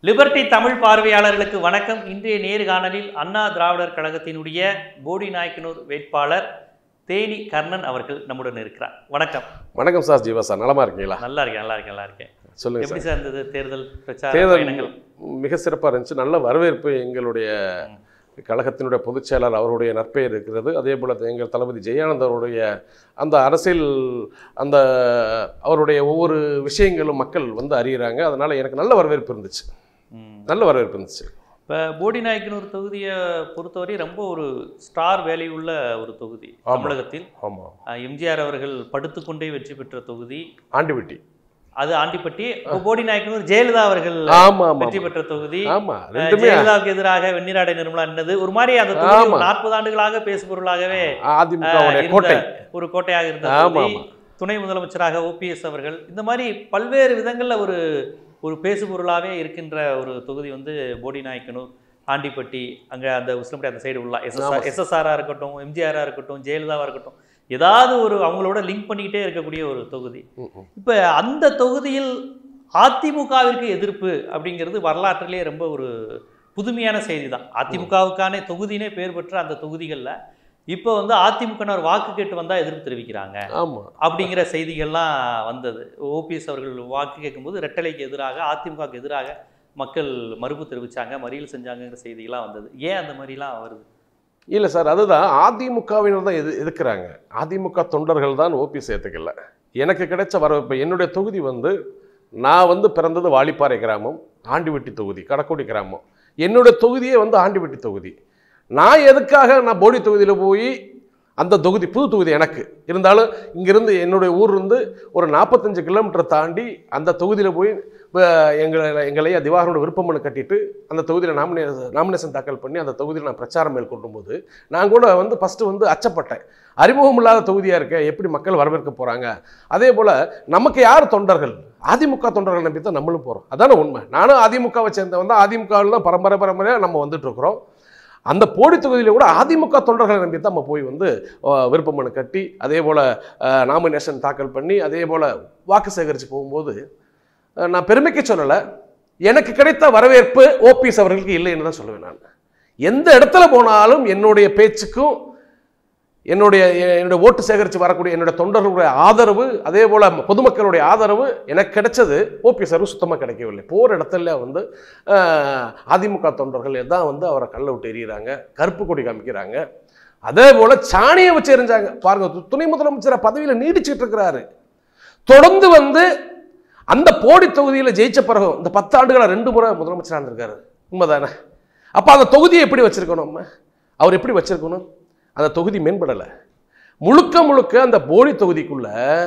Liberty Tamil பார்வையாளர்களுக்கு வணக்கம் இன்றைய நேர்காணலில் அண்ணா திராவிடர் கழகத்தினுடைய போடி நாயக்கனூர் வேட்பாளர் தேனி கர்ணன் அவர்கள் நம்முடன் இருக்கிறார் வணக்கம் வணக்கம் சார் ஜீவா சார் நலமா இருக்கீங்களா நல்லா இருக்கேன் நல்லா இருக்கேன் நல்லா இருக்கேன் சொல்லுங்க எப்படி சார் சார் இருந்தது தேர்தல் பிரச்சார தேர்தல் பயணங்கள் மிக சிறப்பாக இருந்துச்சு நல்ல வரவேற்பு எங்களுடைய கழகத்தினுடைய பொதுச் செயலாளர் அவருடைய நற்பெயர் இருக்கிறது அதே போல் எங்கள் தளபதி ஜெயானந்த் அவருடைய அந்த அரசியல் அந்த அவருடைய ஒவ்வொரு விஷயங்களும் மக்கள் வந்து அறிகிறாங்க அதனால எனக்கு நல்ல வரவேற்பு இருந்துச்சு ம். நல்ல வரவேற்பு இருந்துச்சு இப்போ போடி நாயக்கனூர் தொகுதியை பொறுத்தவரை ரொம்ப ஒரு ஸ்டார் வேல்யூ உள்ள ஒரு தொகுதி ஆமா. தமிழகத்தில் ஆமாம் அஹ், எம்ஜிஆர் அவர்கள் படுத்துக்கொண்டே வெற்றி பெற்ற தொகுதி ஆண்டிவிட்டி அது ஆண்டிப்பட்டி இப்போ போடி நாயக்கனூர் ஜெயலலிதா அவர்கள் ஆமா ஆமா வெற்றி பெற்ற தொகுதி ஆமா அஹ், ரெண்டுமே ஜெயலலிதாவுக்கு எதிராக வெண்ணிராடை நிர்மலா நின்னது ஒரு மாதிரி அந்த தொகுதி ஆமா. ஒரு நாற்பது ஆண்டுகளாக பேசுபொருளாகவே அதிமுகவுடைய இருந்த கோட்டை ஒரு கோட்டையாக இருந்த ஆமா, தொகுதி. ஆமா. துணை முதலமைச்சராக ஓபிஎஸ் அவர்கள் இந்த மாதிரி பல்வேறு விதங்கள்ல ஒரு ஒரு பேசுபொருளாவே இருக்கின்ற ஒரு தொகுதி வந்து போடி நாயக்கனூர் ஆண்டிப்பட்டி அங்க அந்த உசிலம்பட்டி அந்த சைடு உள்ள ஆமா எஸ்எஸ்ஆர் சார். எஸ்எஸ்ஆரா இருக்கட்டும் எம்ஜிஆரா இருக்கட்டும் ஜெயலலிதாவா இருக்கட்டும் ஏதாவது ஒரு அவங்களோட லிங்க் பண்ணிக்கிட்டே இருக்கக்கூடிய ஒரு தொகுதி ம், ம். இப்ப அந்த தொகுதியில் அதிமுகவிற்கு எதிர்ப்பு அப்படிங்கிறது வரலாற்றிலே ரொம்ப ஒரு புதுமையான செய்தி தான் அதிமுகவுக்கான தொகுதினே பேர் பெற்ற அந்த தொகுதிகளில் இப்போ வந்து அதிமுகனர் வாக்கு கேட்டு வந்தா எதிர்ப்பு தெரிவிக்கிறாங்க ஆமா அப்படிங்கிற செய்திகள்லாம் வந்தது ஓபிஎஸ் அவர்கள் வாக்கு கேட்கும்போது ரெட்டலைக்கு எதிராக அதிமுகவுக்கு எதிராக மக்கள் மறுப்பு தெரிவிச்சாங்க மறியல் செஞ்சாங்கங்கிற செய்திகள்லாம் வந்தது ஏன் அந்த மாதிரிலாம் வருது இல்லை சார் அதுதான் அதிமுகவினர் தான் எது எதுக்குறாங்க அதிமுக தொண்டர்கள் தான் ஓபிஎஸ் ஏற்றுக்கல எனக்கு கிடைச்ச வரவேற்பு என்னுடைய தொகுதி வந்து நான் வந்து பிறந்தது வாலிப்பாறை கிராமம் ஆண்டிவெட்டி தொகுதி கடக்கோடி கிராமம் என்னுடைய தொகுதியே வந்து ஆண்டிவெட்டி தொகுதி நான் எதுக்காக நான் போடி தொகுதியில் போய் அந்த தொகுதி புது தொகுதி எனக்கு இருந்தாலும் இங்கிருந்து என்னுடைய ஊர் இருந்து ஒரு நாற்பத்தஞ்சு கிலோமீட்டர் தாண்டி அந்த தொகுதியில் போய் அஹ், எங்களை எங்களையா திவாகரோட விருப்ப மனு கட்டிட்டு அந்த தொகுதியில் நாமினே நாமினேஷன் தாக்கல் பண்ணி அந்த தொகுதியில் நான் பிரச்சாரம் மேற்கொள்ளும் போது நான் கூட வந்து ஃபஸ்ட்டு வந்து அச்சப்பட்டேன் அறிமுகம் இல்லாத தொகுதியாக இருக்க எப்படி மக்கள் வரவேற்க போகிறாங்க அதே போல் நமக்கு யார் தொண்டர்கள் அதிமுக தொண்டர்கள் நம்பி தான் நம்மளும் போகிறோம் அதான உண்மை நானும் அதிமுகவை சேர்ந்தவன் தான் அதிமுகவில் தான் பரம்பரை பரம்பரையாக நம்ம வந்துட்டு இருக்கிறோம் அந்த போடி தொகுதியில் கூட அதிமுக தொண்டர்களை நம்பி தான் நம்ம போய் வந்து அஹ், விருப்ப மனு கட்டி அதே போல் நாமினேஷன் தாக்கல் பண்ணி அதே போல் வாக்கு சேகரித்து போகும்போது அஹ், நான் பெருமைக்கு சொல்லலை எனக்கு கிடைத்த வரவேற்பு ஓபிஎஸ் அவர்களுக்கு இல்லைன்னு தான் சொல்லுவேன் நான் எந்த இடத்துல போனாலும் என்னுடைய பேச்சுக்கும் என்னுடைய என்னுடைய ஓட்டு சேகரித்து வரக்கூடிய என்னுடைய தொண்டர்களுடைய ஆதரவு அதே போல் பொதுமக்களுடைய ஆதரவு எனக்கு கிடைச்சது ஓபிஎஸ் அவர்கள் சுத்தமாக கிடைக்கவில்லை போகிற இடத்துல வந்து அஹ், அதிமுக தொண்டர்கள் தான் வந்து அவரை கல்லை விட்டு எறிகிறாங்க கருப்பு கொடி காமிக்கிறாங்க அதே போல் சாணியை வச்சு எறிஞ்சாங்க பாருங்க து- துணை முதலமைச்சர் பதவியில் நீடிச்சிட்டு இருக்கிறாரு தொடர்ந்து வந்து அந்த போடி தொகுதியில் ஜெயிச்ச பிறகு இந்த பத்து ஆண்டுகளா ரெண்டு முறை முதலமைச்சராக இருந்திருக்காரு உண்மைதானே அப்போ அந்த தொகுதியை எப்படி வச்சிருக்கணும் நம்ம அவர் எப்படி வச்சிருக்கணும் அந்த தொகுதி மேம்படலை முழுக்க முழுக்க அந்த போடி தொகுதிக்குள்ள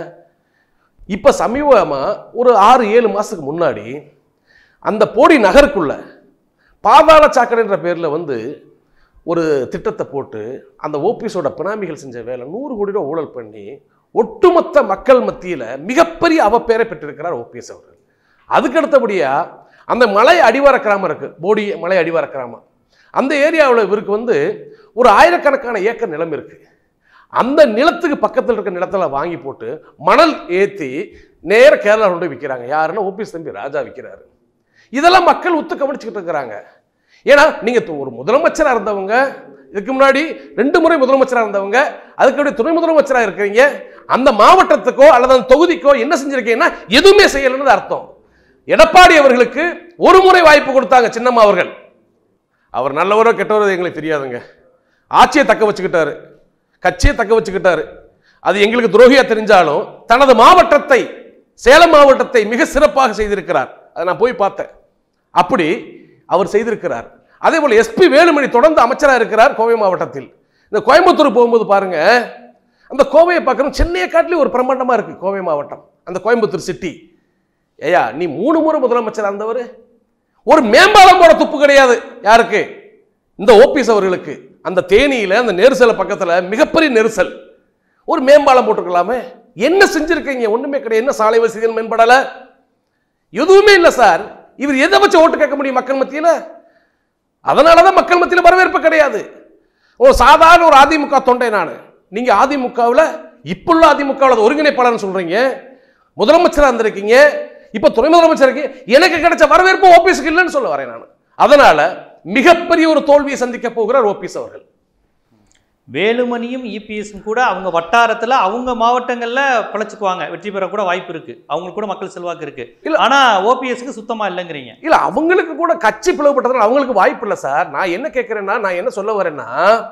இப்போ சமீபமாக ஒரு ஆறு ஏழு மாதத்துக்கு முன்னாடி அந்த போடி நகருக்குள்ள பாதாள சாக்கடைன்ற பேரில் வந்து ஒரு திட்டத்தை போட்டு அந்த ஓபிஎஸோட பினாமிகள் செஞ்ச வேலை நூறு கோடி ரூபா ஊழல் பண்ணி ஒட்டுமொத்த மக்கள் மத்தியில் மிகப்பெரிய அவப்பேரை பெற்றிருக்கிறார் ஓபிஎஸ் அவர்கள் அதுக்கு அடுத்தபடியாக அந்த மலை அடிவார கிராமம் இருக்கு போடி மலை அடிவார கிராமம் அந்த ஏரியாவில் இவருக்கு வந்து ஒரு ஆயிரக்கணக்கான ஏக்கர் நிலம் இருக்கு அந்த நிலத்துக்கு பக்கத்தில் இருக்க நிலத்துல வாங்கி போட்டு மணல் ஏற்றி நேர கேரளா கொண்டு போய் விற்கிறாங்க யாருன்னா ஓபிஎஸ் தம்பி ராஜா விற்கிறாரு இதெல்லாம் மக்கள் ஒத்து கவனிச்சுக்கிட்டு இருக்கிறாங்க ஏன்னா நீங்க இப்போ ஒரு முதலமைச்சரா இருந்தவங்க இதுக்கு முன்னாடி ரெண்டு முறை முதலமைச்சரா இருந்தவங்க அதுக்கு துணை முதலமைச்சரா இருக்கிறீங்க அந்த மாவட்டத்துக்கோ அல்லது அந்த தொகுதிக்கோ என்ன செஞ்சிருக்கீங்கன்னா எதுவுமே செய்யலைன்னு அர்த்தம் எடப்பாடி அவர்களுக்கு ஒரு முறை வாய்ப்பு கொடுத்தாங்க சின்னம்மா அவர்கள் அவர் நல்லவரோ கெட்டவரோ எங்களுக்கு தெரியாதுங்க ஆட்சியை தக்க வச்சுக்கிட்டாரு கட்சியை தக்க வச்சுக்கிட்டாரு அது எங்களுக்கு துரோகியா தெரிஞ்சாலும் தனது மாவட்டத்தை சேலம் மாவட்டத்தை மிக சிறப்பாக செய்திருக்கிறார் அதை நான் போய் பார்த்தேன் அப்படி அவர் செய்திருக்கிறார் அதே போல எஸ்பி வேலுமணி தொடர்ந்து அமைச்சராக இருக்கிறார் கோவை மாவட்டத்தில் இந்த கோயம்புத்தூர் போகும்போது பாருங்க அந்த கோவையை பார்க்கணும் சென்னையை காட்டிலும் ஒரு பிரம்மாண்டமா இருக்கு கோவை மாவட்டம் அந்த கோயம்புத்தூர் சிட்டி ஏயா நீ மூணு முறை முதலமைச்சர் இருந்தவர் ஒரு மேம்பாலம் போட துப்பு கிடையாது யாருக்கு இந்த ஓபிஎஸ் அவர்களுக்கு அந்த தேனியில அந்த நெரிசல பக்கத்துல மிகப்பெரிய நெரிசல் ஒரு மேம்பாலம் போட்டுக்கலாமே என்ன செஞ்சிருக்கீங்க ஒண்ணுமே கிடையாது என்ன சாலை வசதிகள் மேம்படல எதுவுமே இல்லை சார் இவர் எதை வச்சு ஓட்டு கேட்க முடியும் மக்கள் மத்தியில அதனாலதான் மக்கள் மத்தியில வரவேற்பு கிடையாது ஒரு சாதாரண ஒரு அதிமுக தொண்டை நான் நீங்க அதிமுகவில் இப்புள்ள அதிமுகவில் ஒருங்கிணைப்பாளர்னு சொல்றீங்க முதலமைச்சராக இருந்திருக்கீங்க இப்ப துணை முதலமைச்சருக்கு எனக்கு கிடைச்ச வரவேற்பு ஓபிஎஸ்க்கு இல்லைன்னு சொல்ல வரேன் நான் அதனால மிகப்பெரிய ஒரு தோல்வியை சந்திக்க போகிறார் ஓபிஎஸ் அவர்கள் வேலுமணியும் இபிஎஸும் கூட அவங்க வட்டாரத்துல அவங்க மாவட்டங்கள்ல பிழைச்சுக்குவாங்க வெற்றி பெற கூட வாய்ப்பு இருக்கு அவங்களுக்கு கூட மக்கள் செல்வாக்கு இருக்கு இல்ல. ஆனா ஓபிஎஸ்க்கு சுத்தமா இல்லைங்கிறீங்க இல்ல அவங்களுக்கு கூட கட்சி பிளவுபட்டதுனால அவங்களுக்கு வாய்ப்பு இல்லை சார் நான் என்ன கேட்கிறேன்னா நான் என்ன சொல்ல வரேன்னா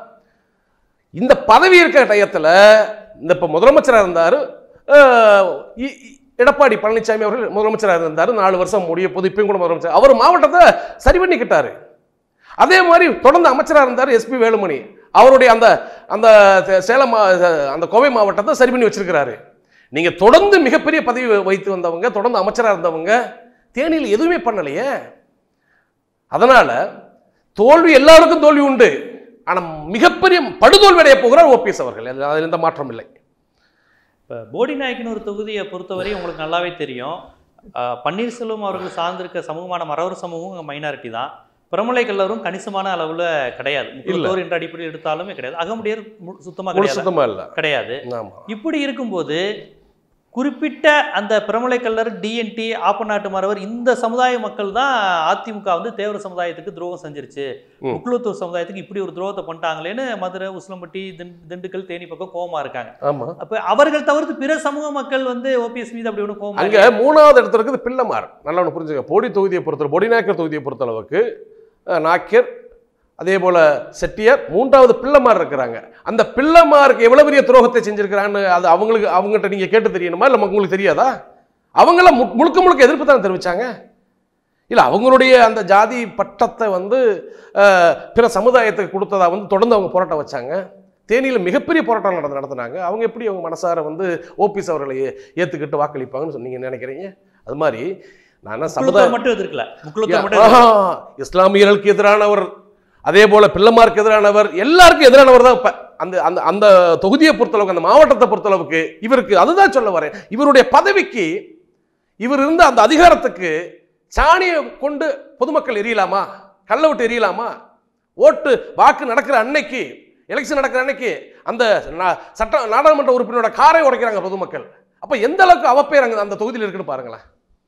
இந்த பதவி இருக்கிற டயத்துல இந்த இப்ப முதலமைச்சராக இருந்தாரு அஹ், இ- இ- எடப்பாடி பழனிசாமி அவர்கள் முதலமைச்சராக இருந்தாரு நாலு வருஷம் முடிய போது இப்பயும் கூட முதலமைச்சர் அவர் மாவட்டத்தை சரி பண்ணிக்கிட்டாரு அதே மாதிரி தொடர்ந்து அமைச்சராக இருந்தார் எஸ்பி வேலுமணி அவருடைய அந்த அந்த சே- சேலம் மா- அந்த கோவை மாவட்டத்தை சரி பண்ணி வச்சிருக்கிறாரு நீங்க தொடர்ந்து மிகப்பெரிய பதவி வைத்து வந்தவங்க தொடர்ந்து அமைச்சராக இருந்தவங்க தேனியில் எதுவுமே பண்ணலையே அதனால தோல்வி எல்லாருக்கும் தோல்வி உண்டு ஆனா மிகப்பெரிய படுதோல்வி அடைய போகிறார் ஓபிஎஸ் அவர்கள் அதுல- அதில் எந்த மாற்றம் இல்லை இப்போ போடி நாயக்கன் ஒரு தொகுதியை பொறுத்தவரை உங்களுக்கு நல்லாவே தெரியும் ஆஹ் பன்னீர்செல்வம் அவர்கள் சார்ந்திருக்க சமூகமான மறவர் சமூகம் மைனாரிட்டி தான் பிரமலை கல்லரும் கணிசமான அளவுல கிடையாது முக்கியத்தோர் என்ற அடிப்படையில் எடுத்தாலுமே கிடையாது அகமுடையர் மு- சுத்தமா முழு கிடையாது சுத்தமா இல்ல கிடையாது ஆமா இப்படி இருக்கும்போது குறிப்பிட்ட அந்த பிரமலை கல்லர் டிஎன்டி ஆப்பநாட்டு மறவர் இந்த சமுதாய மக்கள் தான் அதிமுக வந்து தேவர சமுதாயத்துக்கு துரோகம் செஞ்சிருச்சு ம். முக்குளத்தூர் சமுதாயத்துக்கு இப்படி ஒரு துரோகத்தை பண்ணிட்டாங்களேன்னு மதுரை உசிலம்பட்டி திண் திண்டுக்கல் தேனி பக்கம் கோவமா இருக்காங்க ஆமா அப்ப அவர்கள் தவிர்த்து பிற சமூக மக்கள் வந்து ஓபிஎஸ் மீது அப்படி ஒன்றும் கோவம் அங்க மூணாவது இடத்துல இருக்குது பிள்ளைமார் நல்லா ஒன்று புரிஞ்சுங்க போடி தொகுதியை பொறுத்தவரை பொடி நாயக்கர் தொகுதியை பொறுத்தளவுக்கு அஹ், நாயக்கர் அதே போல செட்டியார் மூன்றாவது பிள்ளைமார் இருக்கிறாங்க அந்த பிள்ளைமாருக்கு எவ்வளவு பெரிய துரோகத்தை செஞ்சிருக்கிறான்னு அது அவங்களுக்கு அவங்ககிட்ட நீங்க கேட்டு தெரியணுமா இல்லை உங்களுக்கு தெரியாதா அவங்களாம் மு- முழுக்க முழுக்க எதிர்ப்பு தானே தெரிவிச்சாங்க இல்லை அவங்களுடைய அந்த ஜாதி பட்டத்தை வந்து அஹ், பிற சமுதாயத்துக்கு கொடுத்ததா வந்து தொடர்ந்து அவங்க போராட்டம் வச்சாங்க தேனியில் மிகப்பெரிய போராட்டம் நடந்து நடத்தினாங்க அவங்க எப்படி அவங்க மனசார வந்து ஓபிஎஸ் அவர்களை ஏ- ஏத்துக்கிட்டு வாக்களிப்பாங்கன்னு சொன்னீங்க நினைக்கிறீங்க அது மாதிரி நான் என்ன சமுதாய முக்குளத்தோர் மட்டும் எதிர்க்கல முக்குளத்தோர் மட்டும் ஆஹா, இஸ்லாமியர்களுக்கு எதிரானவர் அதே போல பிள்ளைமாருக்கு எதிரானவர் எல்லாருக்கும் எதிரானவர் தான் இப்ப அந்த அந்த அந்த தொகுதியை பொறுத்தளவுக்கு அந்த மாவட்டத்தை பொறுத்தளவுக்கு இவருக்கு அதுதான் சொல்ல வரேன் இவருடைய பதவிக்கு இவர் இருந்த அந்த அதிகாரத்துக்கு சாணியை கொண்டு பொதுமக்கள் எரியலாமா கல்லை விட்டு எரியலாமா ஓட்டு வாக்கு நடக்கிற அன்னைக்கு எலெக்ஷன் நடக்கிற அன்னைக்கு அந்த நா- சட்ட நாடாளுமன்ற உறுப்பினரோட காரை உடைக்கிறாங்க பொதுமக்கள் அப்ப எந்த அளவுக்கு அவப்பேர் அங்க அந்த தொகுதியில் இருக்குன்னு பாருங்களேன்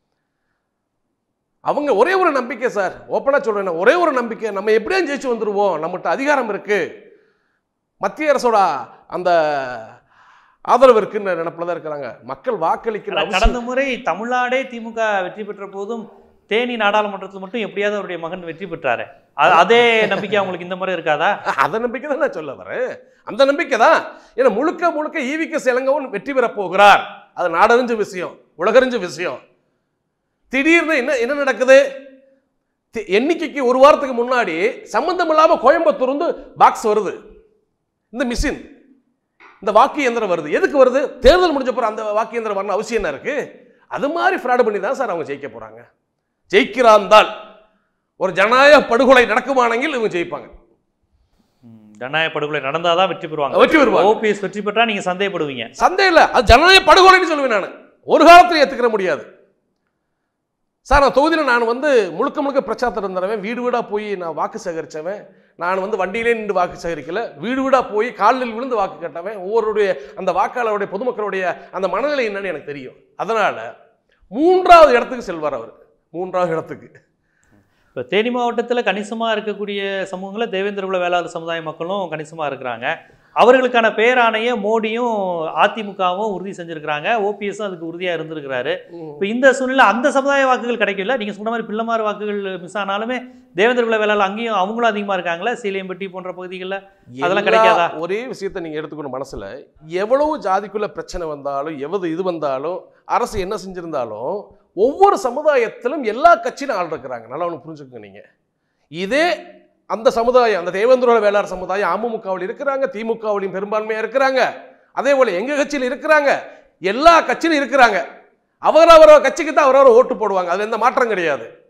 அவங்க ஒரே ஒரு நம்பிக்கை சார் ஓப்பனாக சொல்றேன் ஒரே ஒரு நம்பிக்கை நம்ம எப்படியும் ஜெயிச்சு வந்துருவோம் நம்மகிட்ட அதிகாரம் இருக்கு மத்திய அரசோட அந்த ஆதரவு இருக்குன்னு நினப்பில் தான் இருக்கிறாங்க மக்கள் வாக்களிக்கிற ஆனா அவசியம் கடந்த முறை தமிழ்நாடே திமுக வெற்றி பெற்ற போதும் தேனி நாடாளுமன்றத்தில் மட்டும் எப்படியாவது அவருடைய மகன் வெற்றி பெற்றாரு அ- அதே நம்பிக்கை அவங்களுக்கு இந்த முறை இருக்காதா அந்த நம்பிக்கை தான் நான் சொல்ல வரேன் அந்த நம்பிக்கை தான் ஏன்னா முழுக்க முழுக்க ஈவிக்க இளங்கவன் வெற்றி பெறப் போகிறார் அது நாடறிஞ்ச விஷயம் உலகறிஞ்ச விஷயம் திடீர்னு என்ன என்ன நடக்குது தி- எண்ணிக்கைக்கு ஒரு வாரத்துக்கு முன்னாடி சம்பந்தம் இல்லாம கோயம்புத்தூர் வந்து பாக்ஸ் வருது இந்த மிஷின் இந்த வாக்கு இயந்திரம் வருது எதுக்கு வருது தேர்தல் முடிஞ்ச பிறகு அந்த வாக்கு இயந்திரம் வரணும் அவசியம் என்ன இருக்கு அது மாதிரி ஃப்ராட் பண்ணி தான் சார் அவங்க ஜெயிக்க போறாங்க ஜெயிக்கிறாந்தால் ஒரு ஜனநாயக படுகொலை நடக்குமானெങ്കിൽ இவங்க ஜெயிப்பாங்க ம், ஜனநாயக படுகொலை நடந்தாதான் வெற்றி பெறுவாங்க வெற்றி பெறுவாங்க ஓபிஎஸ் வெற்றி பெற்றா நீங்க சந்தேகப்படுவீங்க சந்தேகம் இல்லை அது ஜனநாயக படுகொலைன்னு சொல்லுவேன் நான் ஒரு காலத்தில் ஏற்றுக்கிற முடியாது சார் நான் தொகுதியில் நான் வந்து முழுக்க முழுக்க பிரச்சாரத்தில் இருந்தவன் வீடு வீடாக போய் நான் வாக்கு சேகரித்தவன் நான் வந்து வண்டியிலே நின்று வாக்கு சேகரிக்கல வீடு வீடாக போய் காலில் விழுந்து வாக்கு கேட்டவன் ஒவ்வொருடைய அந்த வாக்காளருடைய பொதுமக்களுடைய அந்த மனநிலை என்னன்னு எனக்கு தெரியும் அதனால் மூன்றாவது இடத்துக்கு செல்வார் அவர் மூன்றாவது இடத்துக்கு இப்போ தேனி மாவட்டத்தில் கணிசமாக இருக்கக்கூடிய சமூகங்களில் தேவேந்திர குல வேளாளர் சமுதாய மக்களும் கணிசமாக இருக்கிறாங்க அவர்களுக்கான பேராணையை மோடியும் அதிமுகவும் உறுதி செஞ்சிருக்கிறாங்க ஓபிஎஸும் அதுக்கு உறுதியாக இருந்திருக்கிறாரு இப்போ இந்த சூழ்நிலை அந்த சமுதாய வாக்குகள் கிடைக்கல நீங்கள் சொன்ன மாதிரி பிள்ளைமார் வாக்குகள் மிஸ் ஆனாலுமே தேவேந்திர குல வேளாளர் அங்கேயும் அவங்களும் அதிகமாக இருக்காங்களா சீலியம்பட்டி போன்ற பகுதிகளில் அதெல்லாம் எல்லா- கிடைக்காதா? ஒரே விஷயத்தை நீங்க எடுத்துக்கணும் மனசுல எவ்வளவு ஜாதிக்குள்ள பிரச்சனை வந்தாலும் எவது இது வந்தாலும் அரசு என்ன செஞ்சிருந்தாலும் ஒவ்வொரு சமுதாயத்திலும் எல்லா கட்சியிலும் ஆள் இருக்கிறாங்க நல்லா ஒன்று புரிஞ்சுக்கோங்க நீங்க இதே அந்த சமுதாயம் அந்த தேவேந்திர வேளாண் சமுதாயம் அமமுகவில் இருக்கிறாங்க திமுகவிலையும் பெரும்பான்மையா இருக்கிறாங்க அதே போல எங்க கட்சியில் இருக்கிறாங்க எல்லா கட்சியிலும் இருக்கிறாங்க அவரவர் கட்சிக்கு தான் அவரவர் ஓட்டு போடுவாங்க அதுல எந்த மாற்றம் கிடையாது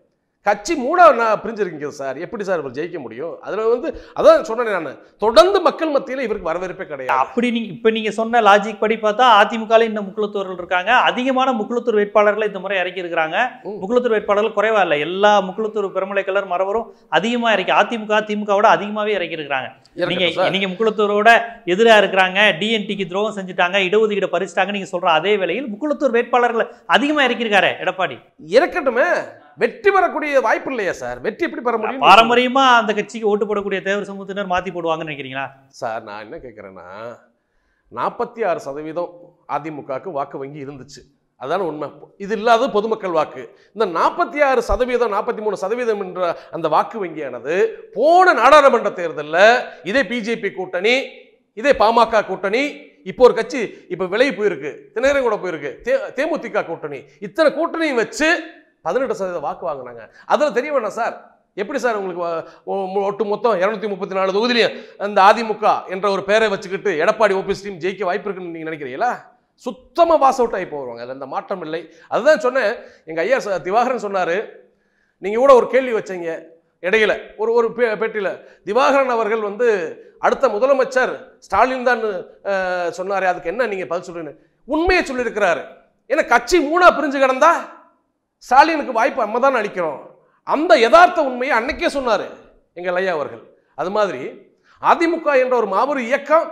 கட்சி மூணா நான் பிரிஞ்சிருக்கீங்க சார் எப்படி சார் இவர் ஜெயிக்க முடியும் அதுல வந்து அதான் சொன்னேன் நான் தொடர்ந்து மக்கள் மத்தியில இவருக்கு வரவேற்பே கிடையாது அப்படி நீங்க இப்ப நீங்க சொன்ன லாஜிக் படி பார்த்தா அதிமுகல இந்த முக்குளத்தூர்கள் இருக்காங்க அதிகமான முக்குளத்தூர் வேட்பாளர்களை இந்த முறை இறக்கி இருக்கிறாங்க ம். முக்குளத்தூர் வேட்பாளர்கள் குறைவா இல்லை எல்லா முக்குளத்தூர் பெருமலை கலர் மரவரும் அதிகமா இறக்கி அதிமுக திமுகவோட அதிகமாவே இறக்கி இருக்கிறாங்க நீங்க இருக்கட்டும் சார். நீங்க முக்குளத்தூரோட எதிரா இருக்கிறாங்க டிஎன்டிக்கு துரோகம் செஞ்சுட்டாங்க இடஒதுக்கீடு பறிச்சிட்டாங்க நீங்க சொல்ற அதே வேளையில் முக்குளத்தூர் வேட்பாளர்களை அதிகமா இறக்கியிருக்காரு எடப்பாடி இருக்கட்டுமே வெற்றி பெறக்கூடிய வாய்ப்பு இல்லையா சார் வெற்றி எப்படி பெற முடியும் பாரம்பரியமா அந்த கட்சிக்கு ஓட்டு போடக்கூடிய தேவர் சமூகத்தினர் மாத்தி போடுவாங்கன்னு நினைக்கிறீங்களா சார் நான் என்ன கேட்குறேன்னா நாற்பத்தி ஆறு சதவீதம் அதிமுகவுக்கு வாக்கு வங்கி இருந்துச்சு அதான உண்மை இது இல்லாத பொதுமக்கள் வாக்கு இந்த நாற்பத்தி ஆறு சதவீதம் நாற்பத்தி மூணு சதவீதம் என்ற அந்த வாக்கு வங்கியானது போன நாடாளுமன்ற தேர்தலில் இதே பிஜேபி கூட்டணி இதே பாமக கூட்டணி இப்போ ஒரு கட்சி இப்போ விலகி போயிருக்கு தினகரன் கூட போயிருக்கு தே தேமுதிக கூட்டணி இத்தனை கூட்டணியும் வச்சு பதினெட்டு சதவீதம் வாக்கு வாங்கினாங்க அதில் தெரிய வேணாம் சார் எப்படி சார் உங்களுக்கு வ- ஒ- மொ- ஒட்டு மொத்தம் இரநூத்தி முப்பத்தி நாலு தொகுதியிலையும் அந்த அதிமுக என்ற ஒரு பேரை வச்சுக்கிட்டு எடப்பாடி ஓபிஎஸ் டீம் ஜெயிக்க வாய்ப்பு இருக்குன்னு நீங்கள் நினைக்கிறீங்களா சுத்தமாக பாஸ் அவுட் ஆகி போவாங்க அதில் எந்த மாற்றம் இல்லை அதுதான் சொன்னேன் எங்கள் ஐயா ச- திவாகரன் சொன்னார் நீங்கள் கூட ஒரு கேள்வி வச்சீங்க இடையில ஒரு ஒரு பே- பேட்டியில் திவாகரன் அவர்கள் வந்து அடுத்த முதலமைச்சர் ஸ்டாலின் தான் சொன்னார் அதுக்கு என்ன நீங்கள் பதில் சொல்லுங்க உண்மையை சொல்லியிருக்கிறாரு ஏன்னா கட்சி மூணா பிரிஞ்சு கிடந்தா ஸ்டாலினுக்கு வாய்ப்பு நம்ம தான் அளிக்கிறோம் அந்த யதார்த்த உண்மையை அன்னைக்கே சொன்னார் எங்கள் ஐயா அவர்கள் அது மாதிரி அதிமுக என்ற ஒரு மாபெரும் இயக்கம்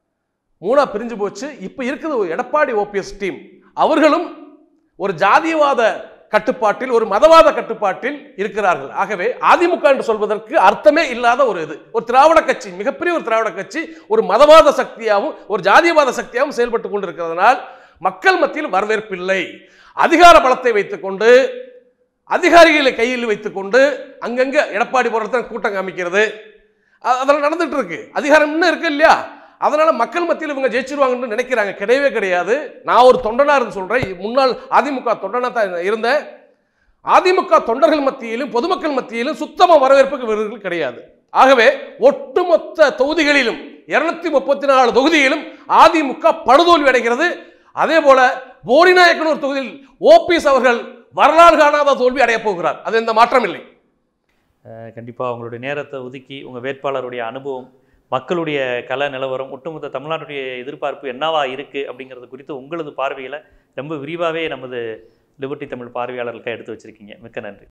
மூணா பிரிஞ்சு போச்சு இப்போ இருக்குது ஒரு எடப்பாடி ஓபிஎஸ் டீம் அவர்களும் ஒரு ஜாதியவாத கட்டுப்பாட்டில் ஒரு மதவாத கட்டுப்பாட்டில் இருக்கிறார்கள் ஆகவே அதிமுக என்று சொல்வதற்கு அர்த்தமே இல்லாத ஒரு இது ஒரு திராவிட கட்சி மிகப்பெரிய ஒரு திராவிட கட்சி ஒரு மதவாத சக்தியாகவும் ஒரு ஜாதியவாத சக்தியாகவும் செயல்பட்டு கொண்டிருக்கிறதுனால் மக்கள் மத்தியில் வரவேற்பில்லை அதிகார பலத்தை வைத்துக்கொண்டு அதிகாரிகளை கையில் வைத்துக்கொண்டு அங்கங்க எடப்பாடி போடுறத கூட்டம் காமிக்கிறது அ- அதெல்லாம் நடந்துட்டு இருக்கு அதிகாரம் இன்னும் இருக்கு இல்லையா அதனால மக்கள் மத்தியில் இவங்க ஜெயிச்சிருவாங்கன்னு நினைக்கிறாங்க கிடையவே கிடையாது நான் ஒரு தொண்டனா இருந்து சொல்றேன் முன்னாள் அதிமுக தொண்டனா தான் இருந்தேன் அதிமுக தொண்டர்கள் மத்தியிலும் பொதுமக்கள் மத்தியிலும் சுத்தமா வரவேற்புக்கு வீரர்கள் கிடையாது ஆகவே ஒட்டுமொத்த தொகுதிகளிலும் இருநூத்தி முப்பத்தி நாலு தொகுதியிலும் அதிமுக படுதோல்வி அடைகிறது அதே போல போரிநாயக்கனூர் தொகுதியில் ஓபிஎஸ் அவர்கள் வரலாறு காணாத தோல்வி அடையப் போகிறார் அது எந்த மாற்றம் இல்லை அஹ் கண்டிப்பா உங்களுடைய நேரத்தை ஒதுக்கி உங்க வேட்பாளருடைய அனுபவம் மக்களுடைய கல நிலவரம் ஒட்டுமொத்த தமிழ்நாட்டுடைய எதிர்பார்ப்பு என்னவா இருக்கு அப்படிங்கிறது குறித்து உங்களது பார்வையில ரொம்ப விரிவாகவே நமது லிபர்ட்டி தமிழ் பார்வையாளர்களுக்காக எடுத்து வச்சிருக்கீங்க மிக்க நன்றி